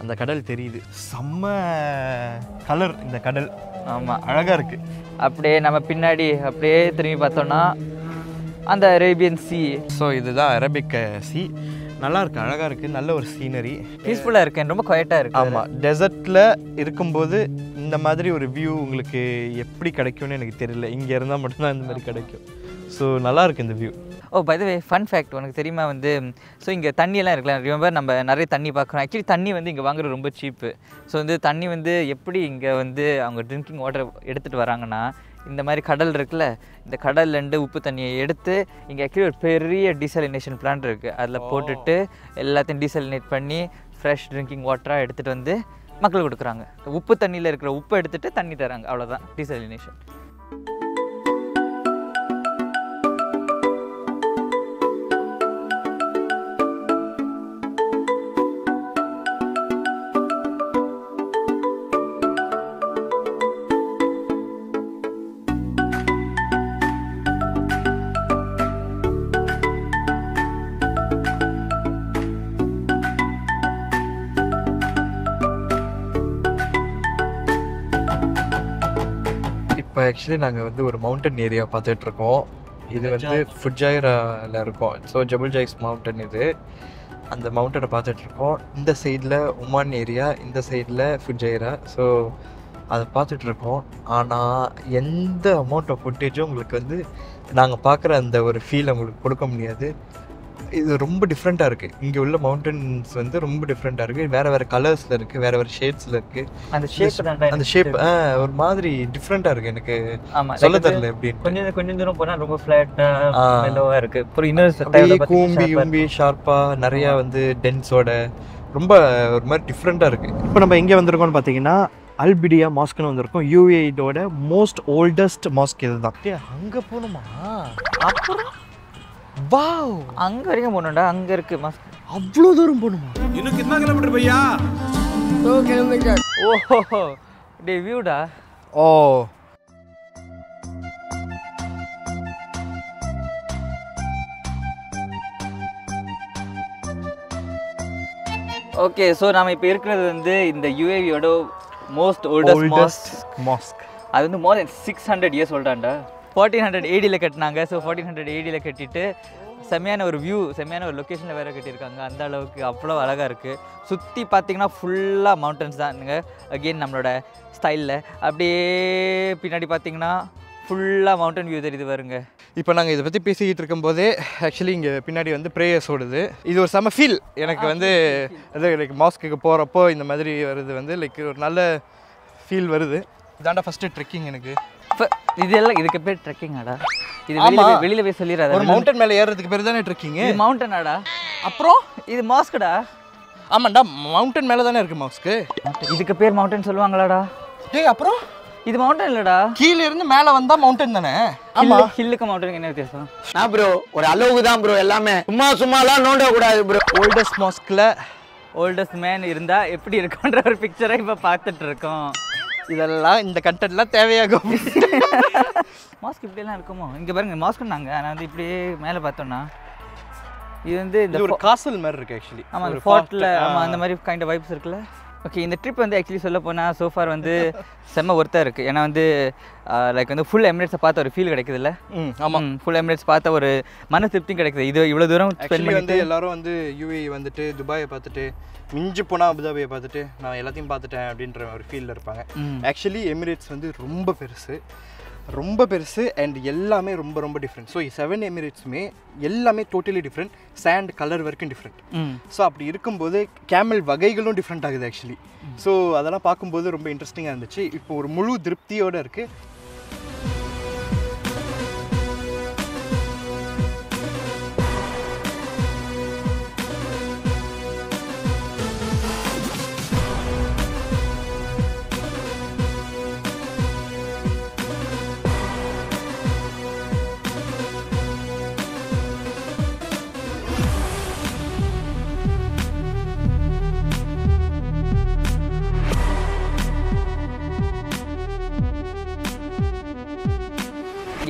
Speaker 1: அந்த கடல் தெரியுது செம்ம கலர் இந்த கடல்
Speaker 2: ஆமாம்
Speaker 1: அழகாக இருக்குது
Speaker 2: அப்படியே நம்ம பின்னாடி அப்படியே திரும்பி பார்த்தோம்னா அந்த அரேபியன் சி
Speaker 1: ஸோ இதுதான் அரபிக் சி நல்லா இருக்கு அழகாக இருக்குது நல்ல ஒரு சீனரி
Speaker 2: பீஸ்ஃபுல்லாக இருக்கு ரொம்ப குவைட்டாக இருக்கு
Speaker 1: ஆமாம் டெசர்ட்டில் இருக்கும்போது இந்த மாதிரி ஒரு வியூ உங்களுக்கு எப்படி கிடைக்கும்னு எனக்கு தெரியல இங்கே இருந்தால் மட்டும்தான் இந்த மாதிரி கிடைக்கும் ஸோ நல்லா இருக்கு இந்த view
Speaker 2: oh by the way fun fact உனக்கு தெரியுமா வந்து ஸோ இங்கே தண்ணியெல்லாம் இருக்கலாம் ரிமெம்பர் நம்ம நிறைய தண்ணி பார்க்குறோம் ஆக்சுவலி தண்ணி வந்து இங்கே வாங்குறது ரொம்ப சீப்பு ஸோ வந்து தண்ணி வந்து எப்படி இங்கே வந்து அவங்க ட்ரிங்கிங் வாட்டர் எடுத்துகிட்டு வராங்கன்னா இந்த மாதிரி கடல் இருக்குல்ல இந்த கடல்லேருந்து உப்பு தண்ணியை எடுத்து இங்கே ஆக்சுவலி ஒரு பெரிய டீசலினேஷன் பிளான்ட் இருக்குது அதில் போட்டுட்டு எல்லாத்தையும் டீசலினேட் பண்ணி ஃப்ரெஷ் ட்ரிங்கிங் வாட்டராக எடுத்துகிட்டு வந்து மக்களுக்கு கொடுக்குறாங்க உப்பு தண்ணியில் இருக்கிற உப்பை எடுத்துகிட்டு தண்ணி தராங்க அவ்வளோதான் டீசலினேஷன்
Speaker 6: இப்போ ஆக்சுவலி நாங்கள் வந்து ஒரு மவுண்டன் ஏரியா பார்த்துட்டு இருக்கோம் இது வந்து ஃபுட்ஜாயிரால இருக்கோம் ஸோ ஜபுல் ஜாய்ஸ் மவுண்டன் இது அந்த மவுண்டனை பார்த்துட்டு இருக்கோம் இந்த சைடில் உமான் ஏரியா இந்த சைடில் ஃபுட்ஜாயிரா ஸோ அதை பார்த்துட்டு இருக்கோம் ஆனால் எந்த அமௌண்ட் ஆஃப் ஃபுட்டேஜும் உங்களுக்கு வந்து நாங்கள் பார்க்குற அந்த ஒரு ஃபீல் உங்களுக்கு கொடுக்க முடியாது இது ரொம்ப டிஃப்ரெண்ட்டாக இருக்குது இங்கே உள்ள மவுண்டன்ஸ் வந்து ரொம்ப டிஃப்ரெண்ட்டாக இருக்குது வேறு வேறு கலர்ஸில் இருக்குது வேறு வேறு ஷேட்ஸில் இருக்குது
Speaker 2: அந்த ஷேப்
Speaker 6: அந்த ஷேப் ஒரு மாதிரி டிஃப்ரெண்ட்டாக இருக்குது எனக்கு
Speaker 2: ஆமாம்
Speaker 6: சொல்ல தெரியல எப்படின்னு
Speaker 2: கொஞ்சம் கொஞ்சம் தூரம் போனா ரொம்ப ஃபிளாட்டா
Speaker 6: ஆ.
Speaker 2: மெல்லோவா இருக்கு அப்புறம் இன்னொரு
Speaker 6: அப்படியே கூம்பி கூம்பி ஷார்ப்பா நிறைய வந்து டென்ஸோட ரொம்ப ஒரு மாதிரி டிஃப்ரெண்டா இருக்கு
Speaker 1: இப்போ நம்ம எங்கே வந்திருக்கோம்னு பார்த்தீங்கன்னா அல்பிடியா மாஸ்க்னு வந்திருக்கோம் யூஏஇடோட மோஸ்ட் ஓல்டஸ்ட் மாஸ்க் இதுதான் அங்கே போகணுமா அப்புறம் வாவ்
Speaker 2: அங்க வரைக்கும் போகணும்டா அங்க இருக்கு மாஸ்க்
Speaker 1: அவ்வளோ தூரம் போகணுமா
Speaker 5: இன்னும் கிतना किलोमीटर भैया
Speaker 2: ஓஹோ டே வியூடா
Speaker 1: ஓ
Speaker 2: ஓகே ஸோ நாம இப்போ இருக்கிறது வந்து இந்த யூஏவியோட most oldest
Speaker 1: oldest
Speaker 2: mosque
Speaker 1: mosque
Speaker 2: அது வந்து more than six hundred years ஓல்டாண்டா ஃபோர்டீன் ஹண்ட்ரட் ஏடியில் கட்டினாங்க ஸோ ஃபோர்டீன் ஹண்ட்ரட் ஏடியில் கட்டிட்டு செம்மையான ஒரு வியூ செம்மையான ஒரு லொக்கேஷனில் வேறு கட்டியிருக்காங்க அந்த அளவுக்கு அவ்வளோ அழகாக இருக்குது சுற்றி பார்த்தீங்கன்னா ஃபுல்லாக மவுண்டன்ஸ் தானுங்க அகெயின் நம்மளோட ஸ்டைலில் அப்படியே பின்னாடி பார்த்தீங்கன்னா ஃபுல்லாக மவுண்டன் வியூ தெரியுது பாருங்க
Speaker 1: இப்போ நாங்கள் இதை பற்றி பேசிக்கிட்டு இருக்கும்போதே ஆக்சுவலி இங்கே பின்னாடி வந்து ப்ரேயர்ஸ் ஓடுது இது ஒரு செம ஃபீல் எனக்கு வந்து அது லைக் மாஸ்க்கு போகிறப்போ இந்த மாதிரி வருது வந்து லைக் ஒரு நல்ல ஃபீல் வருது இதாண்டா ஃபஸ்ட்டு ட்ரெக்கிங் எனக்கு
Speaker 2: இப்போ இதெல்லாம் இதுக்கு பேர் ட்ரெக்கிங்காடா இது
Speaker 1: ஆமா.
Speaker 2: வெளியில போய்- வெளியில போய் சொல்லிடுறாரு
Speaker 1: ஒரு மவுண்டன் மேலே ஏறுறதுக்கு பேர் தானே ட்ரெக்கிங்கு
Speaker 2: இது மவுண்டனாடா
Speaker 1: அப்புறம்
Speaker 2: இது மாஸ்க்குடா
Speaker 1: ஆமாண்டா மவுண்டன் மேலே தானே இருக்குது மாஸ்க்கு
Speaker 2: இதுக்கு பேர் மவுண்டன் சொல்லுவாங்களாடா
Speaker 1: டேய் அப்புறம்
Speaker 2: இது மவுண்டன் இல்லடா
Speaker 1: கீழே இருந்து மேலே வந்தால் மவுண்டன் தானே
Speaker 2: ஆமா ஹில்லுக்கு மவுண்டனுக்கு என்ன வித்தியாசம்
Speaker 5: நான் ப்ரோ ஒரு அளவுக்கு தான் ப்ரோ எல்லாமே சும்மா சும்மாலாம் நோண்ட கூடாது ப்ரோ
Speaker 1: ஓல்டஸ்ட் மாஸ்கில்
Speaker 2: ஓல்டஸ்ட் மேன் இருந்தா எப்படி இருக்கும்ன்ற ஒரு பிக்சரை இப்போ பார்த்துட்டு இருக்கோம்
Speaker 1: இதெல்லாம் இந்த கண்டென்ட்லாம் தேவையாகும்
Speaker 2: மாஸ்க் இப்படியெல்லாம் இருக்குமோ இங்கே பாருங்க மாஸ்க் நாங்கள் ஆனால் வந்து இப்படியே மேலே பார்த்தோம்னா இது வந்து இந்த
Speaker 1: இது ஒரு காசல் மாதிரி இருக்கு ஆக்சுவலி
Speaker 2: ஆமாம் அந்த ஃபோர்ட்டில் ஆமாம் அந்த மாதிரி கைண்ட் வைப்ஸ் இருக்குல்ல ஓகே இந்த ட்ரிப் வந்து ஆக்சுவலி சொல்ல போனால் சோஃபார் வந்து செம்ம ஒர்த்தாக இருக்குது ஏன்னா வந்து லைக் வந்து ஃபுல் எமிரேட்ஸை பார்த்த ஒரு ஃபீல் கிடைக்குதுல்ல
Speaker 1: ம் ஆமாம்
Speaker 2: ஃபுல் எமிரேட்ஸ் பார்த்த ஒரு மன திருப்தியும் கிடைக்குது இது இவ்வளோ தூரம் ஸ்பெண்ட்
Speaker 1: ஆக்சுவலி வந்து
Speaker 2: பண்ணிட்டு
Speaker 1: எல்லாரும் வந்து யூஏ வந்துட்டு துபாயை பார்த்துட்டு மிஞ்சி போனால் அபுதாபியை பார்த்துட்டு நான் எல்லாத்தையும் பார்த்துட்டேன் அப்படின்ற ஒரு ஃபீலில் இருப்பாங்க
Speaker 2: ம்.
Speaker 1: ஆக்சுவலி எமிரேட்ஸ் வந்து ரொம்ப பெருசு ரொம்ப பெருசு அண்ட் எல்லாமே ரொம்ப ரொம்ப டிஃப்ரெண்ட் ஸோ செவன் எமிரேட்ஸுமே எல்லாமே டோட்டலி டிஃப்ரெண்ட் சாண்ட் கலர் வரைக்கும் டிஃப்ரெண்ட்
Speaker 2: ம்
Speaker 1: ஸோ அப்படி இருக்கும்போது கேமல் வகைகளும் டிஃப்ரெண்ட் ஆகுது ஆக்சுவலி ஸோ அதெல்லாம் பார்க்கும்போது ரொம்ப இன்ட்ரெஸ்டிங்காக இருந்துச்சு இப்போ ஒரு முழு திருப்தியோடு இருக்குது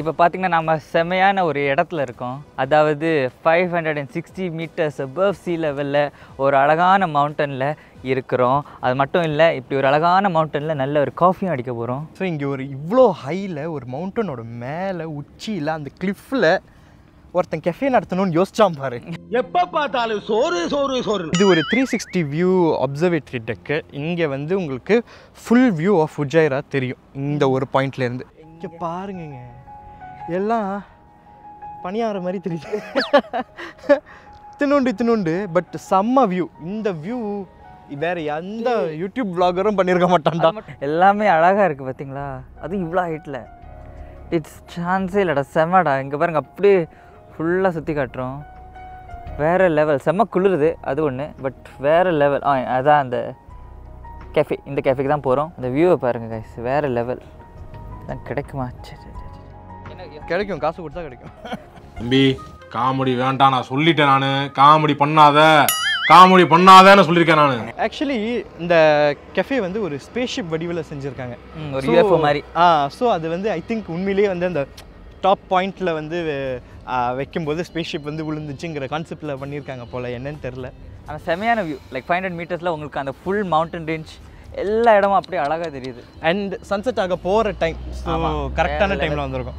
Speaker 2: இப்போ பார்த்தீங்கன்னா நம்ம செமையான ஒரு இடத்துல இருக்கோம் அதாவது five hundred and sixty metres above sea லெவலில் ஒரு அழகான மவுண்டனில் இருக்கிறோம் அது மட்டும் இல்லை இப்படி ஒரு அழகான மவுண்டனில் நல்ல ஒரு காஃபியும் அடிக்க போகிறோம்
Speaker 1: ஸோ இங்கே ஒரு இவ்வளோ ஹையில் ஒரு மவுண்டனோட மேலே உச்சியில் அந்த கிளிஃபில் ஒருத்தன் கெஃபே நடத்தணும்னு யோசிச்சான் பாரு
Speaker 5: எப்ப பார்த்தாலும் சோறு சோறு சோறு
Speaker 1: இது ஒரு three sixty view observatory deck இங்கே வந்து உங்களுக்கு ஃபுல் வியூ ஆஃப் உஜைரா தெரியும் இந்த ஒரு பாயிண்ட்லேருந்து இங்கே பாருங்கங்க எல்லாம் பணியாற மாதிரி தெரியுது தின்னுண்டு தின்னுண்டு பட் செம்ம வியூ இந்த வியூ வேற எந்த யூடியூப் vlogger-ம் பண்ணியிருக்க மாட்டான்டா
Speaker 2: எல்லாமே அழகாக இருக்குது பார்த்தீங்களா அதுவும் இவ்வளோ ஹைட்டில் இட்ஸ் சான்ஸே இல்லைடா செம்மடா இங்கே பாருங்க அப்படியே ஃபுல்லாக சுற்றி காட்டுறோம் வேறு லெவல் செம்ம குளிருது அது ஒன்று பட் வேறு லெவல் ஆ அதான் அந்த கேஃபே இந்த கேஃபேக்கு தான் போகிறோம் அந்த வியூவை பாருங்கள் கைஸ் வேறு லெவல் தான் கிடைக்குமா சரி சரி சரி. என்ன
Speaker 1: கிடைக்கும் காசு கொடுத்தா கிடைக்கும்
Speaker 7: தம்பி காமெடி வேண்டாம் நான் சொல்லிட்டேன் நான் காமெடி பண்ணாத காமெடி பண்ணாதேன்னு சொல்லியிருக்கேன் நான்
Speaker 1: ஆக்சுவலி இந்த கெஃபே வந்து ஒரு ஸ்பேஸ்ஷிப் வடிவில் செஞ்சுருக்காங்க
Speaker 2: ம், ஒரு யூஎஃப்ஓ மாதிரி
Speaker 1: ஆ ஸோ அது வந்து ஐ திங்க் உண்மையிலேயே வந்து அந்த டாப் பாயிண்ட்டில் வந்து ஆ, வைக்கும்போது ஸ்பேஸ்ஷிப் வந்து விழுந்துச்சுங்கிற கான்செப்டில் பண்ணியிருக்காங்க போல் என்னன்னு தெரில
Speaker 2: ஆனால் செமையான வியூ லைக் ஃபைவ் ஹண்ட்ரட் மீட்டர்ஸில் உங்களுக்கு அந்த ஃபுல் மவுண்டன் ரேஞ்ச் எல்லா இடமும் அப்படியே அழகாக தெரியுது
Speaker 1: அண்ட் சன்செட் ஆக போகிற டைம் ஸோ
Speaker 2: ஆமா.
Speaker 1: கரெக்டான
Speaker 2: வேற
Speaker 1: டைமில்
Speaker 2: level.
Speaker 1: வந்திருக்கும்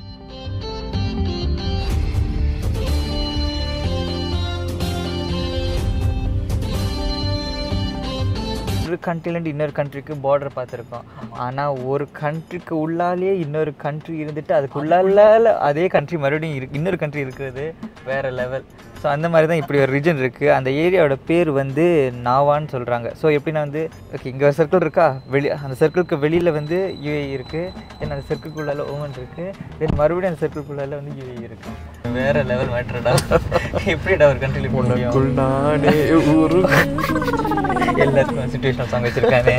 Speaker 2: ஒரு கண்ட்ரிலேருந்து இன்னொரு கண்ட்ரிக்கு பார்டர் பார்த்துருக்கோம் ஆனால் ஒரு கண்ட்ரிக்கு உள்ளாலேயே இன்னொரு கண்ட்ரி இருந்துட்டு அதுக்குள்ளால அதே கண்ட்ரி மறுபடியும் இருக்கு இன்னொரு கண்ட்ரி இருக்கிறது வேறு லெவல் ஸோ அந்த மாதிரி தான் இப்படி ஒரு ரீஜன் இருக்குது அந்த ஏரியாவோட பேர் வந்து நாவான்னு சொல்கிறாங்க ஸோ எப்படின்னா வந்து ஓகே இங்கே ஒரு சர்க்கிள் இருக்கா வெளி அந்த சர்க்கிளுக்கு வெளியில் வந்து யூஏ இருக்குது தென் அந்த சர்க்கிள்குள்ளால ஓமன் இருக்குது தென் மறுபடியும் அந்த சர்க்கிள்குள்ளால வந்து யூஏ இருக்குது வேறு லெவல் மேட்ருடா எப்படிடா ஒரு கண்ட்ரியில் போகணும்
Speaker 1: நானே ஊரு
Speaker 2: எல்லாத்துக்கும் சுச்சுவேஷன் சாங் வச்சுருக்கானே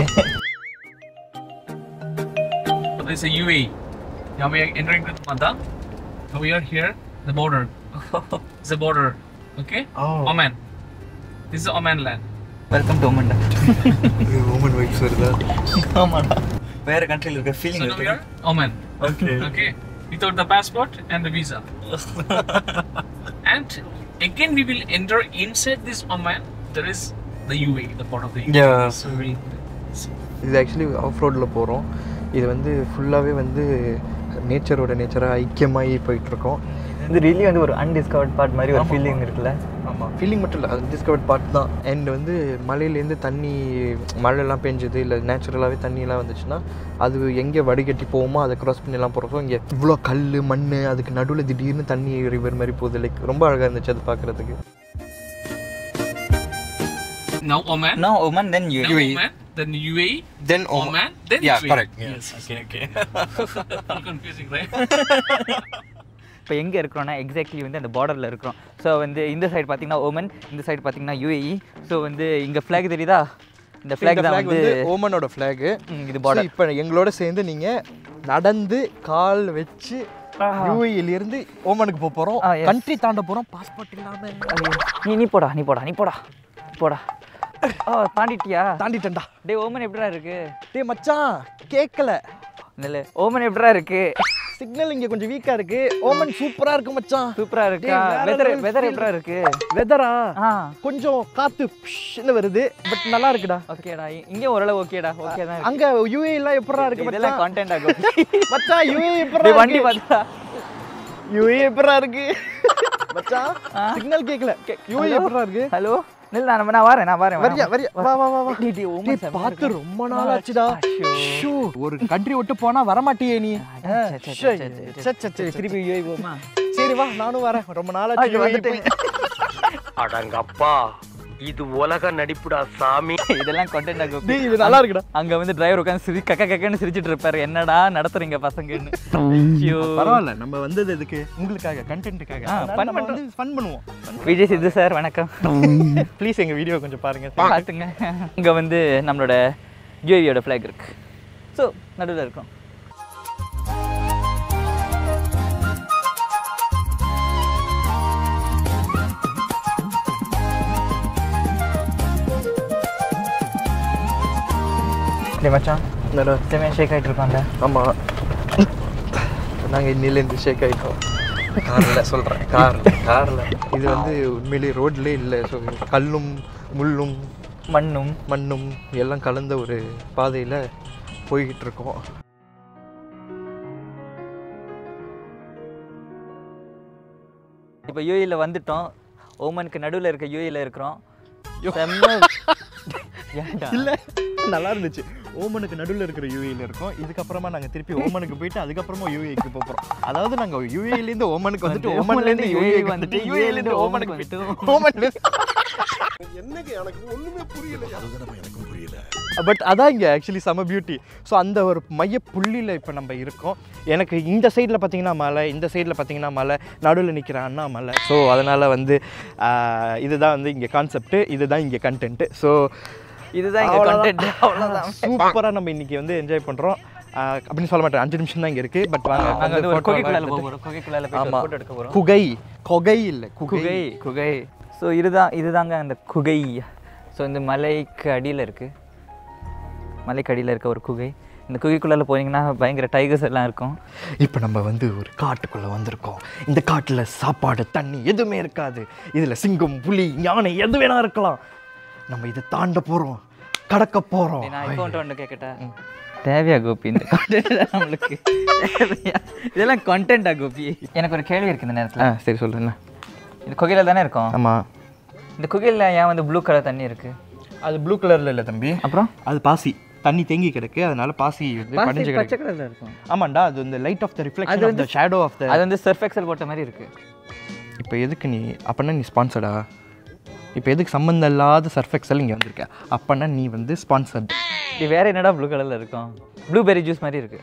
Speaker 3: So this is a UAE. Now we are entering the Mata. So we are here, the border. it's the border. Okay? Oman. This is Oman land.
Speaker 2: Welcome to ஓமன்டா
Speaker 6: ஓமன் வைப்ஸ் வருதா
Speaker 2: ஆமாடா வேற கண்ட்ரியில் இருக்க
Speaker 3: So
Speaker 2: feeling
Speaker 3: now we are Oman.
Speaker 6: Okay.
Speaker 3: Okay. Without the passport and the visa. and again we will enter inside this Oman. There is the UAE, the part of the UAE.
Speaker 6: Yeah.
Speaker 3: So very
Speaker 1: இது ஆக்சுவலி ஆஃப் ரோடில் போகிறோம் இது வந்து ஃபுல்லாகவே வந்து நேச்சரோட நேச்சராக ஐக்கியமாகி போயிட்டுருக்கோம்
Speaker 2: இது ரியலி வந்து ஒரு அன்டிஸ்கவர்ட் பார்ட் மாதிரி ஒரு ஃபீலிங் இருக்குல்ல
Speaker 1: ஆமாம் ஃபீலிங் மட்டும் இல்லை அது டிஸ்கவர்ட் பார்ட் தான் அண்ட் வந்து மலையிலேருந்து தண்ணி மழைலாம் பெஞ்சது இல்லை நேச்சுரலாகவே தண்ணியெல்லாம் வந்துச்சுன்னா அது எங்கே வடிகட்டி போகுமோ அதை க்ராஸ் பண்ணிலாம் போகிறப்போ இங்கே இவ்வளோ கல் மண் அதுக்கு நடுவில் திடீர்னு தண்ணி ரிவர் மாதிரி போகுது லைக் ரொம்ப அழகாக இருந்துச்சு அது பார்க்குறதுக்கு
Speaker 3: now Oman.
Speaker 2: No Oman then you
Speaker 3: Now Oman, then UAE,
Speaker 1: then
Speaker 3: Oman, then
Speaker 7: Yeah,
Speaker 3: UAE.
Speaker 7: correct.
Speaker 3: Yes. Okay, okay. confusing, right?
Speaker 2: இப்போ எங்கே இருக்கிறோன்னா எக்ஸாக்ட்லி வந்து அந்த பார்டரில் இருக்கிறோம் ஸோ வந்து இந்த சைடு பார்த்தீங்கன்னா ஓமன் இந்த சைடு பார்த்தீங்கன்னா யூஏஇ ஸோ வந்து இங்கே ஃப்ளாக் தெரியுதா இந்த ஃப்ளாக் தான்
Speaker 1: ஃப்ளாக்
Speaker 2: வந்து
Speaker 1: வந்து ஓமனோட ஃப்ளாகு
Speaker 2: ம், இது border.
Speaker 1: இப்போ எங்களோட சேர்ந்து நீங்கள் நடந்து கால் வச்சு யூஏல இருந்து ஓமனுக்கு போக போகிறோம்
Speaker 2: Ah, yes.
Speaker 1: கண்ட்ரி தாண்ட போகிறோம் பாஸ்போர்ட் இல்லாமல்
Speaker 2: ஐயோ, நீ நீ போடா நீ போடா நீ போடா போடா ஓ தாண்டிட்டியா
Speaker 1: தாண்டிட்டேன்டா
Speaker 2: டே ஓமன் எப்படிடா இருக்கு
Speaker 1: டேய் மச்சான் கேட்கல
Speaker 2: இல்லை ஓமன் எப்படிடா இருக்கு
Speaker 1: சிக்னல் இங்க கொஞ்சம் வீக்கா இருக்கு ஓமன் சூப்பரா இருக்கு மச்சான்
Speaker 2: சூப்பரா இருக்கா
Speaker 1: டேய், வேற
Speaker 2: வெதர்
Speaker 1: level
Speaker 2: வெதர்
Speaker 1: feel
Speaker 2: எப்படிடா இருக்கு
Speaker 1: வெதரா
Speaker 2: ஆ
Speaker 1: கொஞ்சம் காத்து பிஷ்னு வருது பட் நல்லா இருக்குடா
Speaker 2: ஓகேடா இங்கே ஓரளவு ஓகேடா ஓகே தான் இருக்கு.
Speaker 1: அங்க யூஏ எல்லாம் எப்படா இருக்கு
Speaker 2: இதெல்லாம்
Speaker 1: மச்சான்
Speaker 2: கான்டென்ட் ஆகும்
Speaker 1: மச்சான் யூஏ
Speaker 2: டேய்,
Speaker 1: எப்படா
Speaker 2: வண்டி பார்த்தா
Speaker 1: யூஏ எப்படா இருக்கு மச்சான் சிக்னல் கேக்கல யூஏ எப்படா இருக்கு
Speaker 2: ஹலோ நில் நான் நான் வரேன் நான் வரேன்
Speaker 1: வரியா வரியா வா வா வா வா
Speaker 2: டேய், டேய், ஓமன்
Speaker 1: டேய்,
Speaker 2: செமையா
Speaker 1: பார்த்து
Speaker 2: இருக்கு.
Speaker 1: ரொம்ப நாள் ஆச்சுடா
Speaker 2: ஐயோ.
Speaker 1: ஷோ, ஒரு கண்ட்ரி விட்டு போனா வரமாட்டியே நீ
Speaker 2: சே, சே,
Speaker 1: ஷோ,
Speaker 2: சே, சே, சே.
Speaker 1: சே, சே, சே,
Speaker 2: திருப்பி யூஏ போமா
Speaker 1: சரி வா நானும் வரேன் ரொம்ப நாள் ஆச்சு
Speaker 2: ஐயோ,
Speaker 1: UAE
Speaker 2: வந்துட்டேன்.
Speaker 1: போய்.
Speaker 5: அடங்கப்பா இது உலக நடிப்புடா சாமி
Speaker 2: இதெல்லாம் கான்டென்ட் ஆகும்
Speaker 1: டேய் இது நல்லா இருக்குடா
Speaker 2: அங்க வந்து டிரைவர் உட்காந்து சிரி கக்க கக்கன்னு சிரிச்சிட்டு இருப்பாரு என்னடா நடத்துறீங்க பசங்கன்னு ஐயோ
Speaker 1: பரவாயில்ல நம்ம வந்தது எதுக்கு உங்களுக்காக கண்டென்ட்டுக்காக
Speaker 2: ஆ, fun
Speaker 1: ஃபன்
Speaker 2: பண்றோம்.
Speaker 1: ஃபன் பண்ணுவோம்
Speaker 2: விஜய் சித்து சார் வணக்கம்
Speaker 1: ப்ளீஸ் எங்க வீடியோ கொஞ்சம் பாருங்க
Speaker 2: பார்த்துங்க இங்க வந்து நம்மளோட யூஏவியோட ஃப்ளாக் இருக்கு ஸோ நடுவில் இருக்கோம் டேய் மச்சான்
Speaker 1: என்னடா
Speaker 2: செமையா ஷேக் ஆகிட்டு இருக்கோம்ல
Speaker 1: ஆமா நாங்கள் இன்னிலேருந்து ஷேக் ஆகிட்டோம் காரில் சொல்கிறேன் காரில் காரில் இது வந்து உண்மையிலேயே ரோட்லேயே இல்லை ஸோ கல்லும் முள்ளும்
Speaker 2: மண்ணும்
Speaker 1: மண்ணும் எல்லாம் கலந்த ஒரு பாதையில் போய்கிட்டு இருக்கோம்
Speaker 2: இப்போ யூஏல வந்துட்டோம் ஓமனுக்கு நடுவில் இருக்க யூஏல இருக்கிறோம் செம்ம ஏன்டா?
Speaker 1: இல்லை நல்லா இருந்துச்சு ஓமனுக்கு நடுவில் இருக்கிற யூஏல இருக்கோம் இதுக்கப்புறமா நாங்கள் திருப்பி ஓமனுக்கு போயிட்டு அதுக்கப்புறமா யூஏக்கு போகிறோம் அதாவது நாங்கள் யூஏலேருந்து ஓமனுக்கு வந்துட்டு
Speaker 2: வந்து
Speaker 1: ஓமன்லேருந்து
Speaker 2: ஓமன்லேருந்து
Speaker 1: யூஏ
Speaker 2: UAE
Speaker 1: வந்துட்டு
Speaker 2: வந்துட்டு,
Speaker 1: யூஏலேருந்து
Speaker 2: UAE
Speaker 1: ஓமனுக்கு
Speaker 2: ஓமனுக்கு
Speaker 1: போயிட்டு ஓமன்லேருந்து பட் அதான் இங்கே ஆக்சுவலி செம பியூட்டி ஸோ அந்த ஒரு மைய புள்ளியில் இப்போ நம்ம இருக்கோம் எனக்கு இந்த சைடில் பார்த்தீங்கன்னா மலை இந்த சைடில் பார்த்தீங்கன்னா மலை நடுவில் நிற்கிற அண்ணா மலை ஸோ அதனால் வந்து ஆஹ், இதுதான் வந்து இங்கே கான்செப்ட்டு இதுதான் இங்கே கண்டென்ட்டு ஸோ
Speaker 2: இதுதான் இங்க content. அவ்வளவுதான்.
Speaker 1: சூப்பராக நம்ம இன்னைக்கு வந்து என்ஜாய் பண்ணுறோம் அப்படின்னு சொல்ல மாட்டேன் அஞ்சு நிமிஷம் தான் இங்கே இருக்குது பட் வாங்க
Speaker 2: நாங்க வந்து ஒரு
Speaker 1: photo எல்லாம்
Speaker 2: குகைக்குள்ளால
Speaker 1: எடுத்துட்டு-
Speaker 2: போக போறோம் குகைக்குள்ளால போயிட்டு
Speaker 1: ஆமா.
Speaker 2: ஃபோட்டோ எடுக்க போறோம்
Speaker 1: குகை கொகை இல்லை குகை
Speaker 2: குகை குகை ஸோ இதுதான் இதுதாங்க அந்த குகை ஸோ இந்த மலைக்கு அடியில் இருக்குது மலைக்கு அடியில் இருக்க ஒரு குகை இந்த குகைக்குள்ளால போனீங்கன்னா பயங்கர டைகர்ஸ் எல்லாம் இருக்கும்
Speaker 1: இப்போ நம்ம வந்து ஒரு காட்டுக்குள்ளே வந்திருக்கோம் இந்த காட்டில் சாப்பாடு தண்ணி எதுவுமே இருக்காது இதில் சிங்கம் புலி யானை எது வேணா இருக்கலாம் நம்ம இதை தாண்ட போகிறோம் கடக்க போகிறோம்
Speaker 2: நான் இப்போ ஒன்று ஒன்று கேட்கட்டா தேவையா கோபி இந்த content நம்மளுக்கு தேவையா இதெல்லாம் கண்டென்ட்டா கோபி எனக்கு ஒரு கேள்வி இருக்கு இந்த
Speaker 1: ஆ
Speaker 2: நேரத்தில்
Speaker 1: சரி சொல்லுண்ணா
Speaker 2: இந்த குகையில தானே இருக்கோம்
Speaker 1: ஆமாம்
Speaker 2: இந்த குகையில் ஏன் வந்து ப்ளூ கலர் தண்ணி இருக்கு
Speaker 1: அது ப்ளூ கலரில் இல்லை தம்பி
Speaker 2: அப்புறம்
Speaker 1: அது பாசி தண்ணி தேங்கி கிடக்கு அதனால பாசி வந்து படிஞ்சு
Speaker 2: பச்சை
Speaker 1: கிடக்கு
Speaker 2: கலரில் இருக்கும்
Speaker 1: ஆமாண்டா அது இந்த லைட் ஆஃப் த
Speaker 2: அது
Speaker 1: ரிஃப்ளெக்ஷன் ஆஃப்
Speaker 2: வந்து
Speaker 1: த ஷேடோ ஆஃப் த
Speaker 2: அது வந்து சர்ஃப் எக்ஸல் போட்ட மாதிரி இருக்கு
Speaker 1: இப்போ எதுக்கு நீ அப்போனா நீ ஸ்பான்சர்டா இப்போ எதுக்கு சம்மந்தம் இல்லாத சர்ஃபெக்ஸல் இங்கே வந்திருக்க அப்போனா நீ வந்து ஸ்பான்சர்ட்
Speaker 2: இது வேற என்னடா ப்ளூ கலரில் இருக்கும் ப்ளூபெர்ரி ஜூஸ் மாதிரி இருக்கு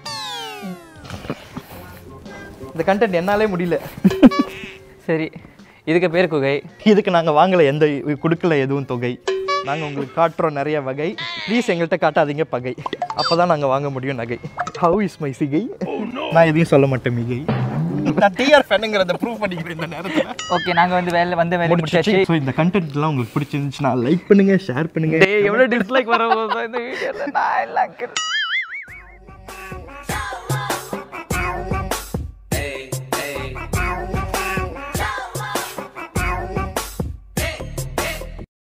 Speaker 1: இந்த கண்டென்ட் என்னாலே முடியல
Speaker 2: சரி இதுக்கு பேர் குகை
Speaker 1: இதுக்கு நாங்கள் வாங்கலை எந்த கொடுக்கல எதுவும் தொகை நாங்கள் உங்களுக்கு காட்டுறோம் நிறைய வகை ப்ளீஸ் எங்கள்கிட்ட காட்டாதீங்க பகை அப்போ தான் நாங்கள் வாங்க முடியும் நகை ஹவு இஸ் மை சிகை நான் எதையும் சொல்ல மாட்டேன் மிகை நான் டிஆர் ஃபேனுங்கிறத ப்ரூவ் பண்ணிக்கிறேன் இந்த நேரத்தில்
Speaker 2: ஓகே நாங்கள் வந்து வேலை வந்து வேலை முடிச்சாச்சு
Speaker 1: ஸோ இந்த கண்டென்ட்லாம் உங்களுக்கு பிடிச்சிருந்துச்சுன்னா லைக் பண்ணுங்க ஷேர் பண்ணுங்க
Speaker 2: எவ்வளோ டிஸ்லைக் வர போதும் இந்த வீடியோவில் நான் எல்லாம்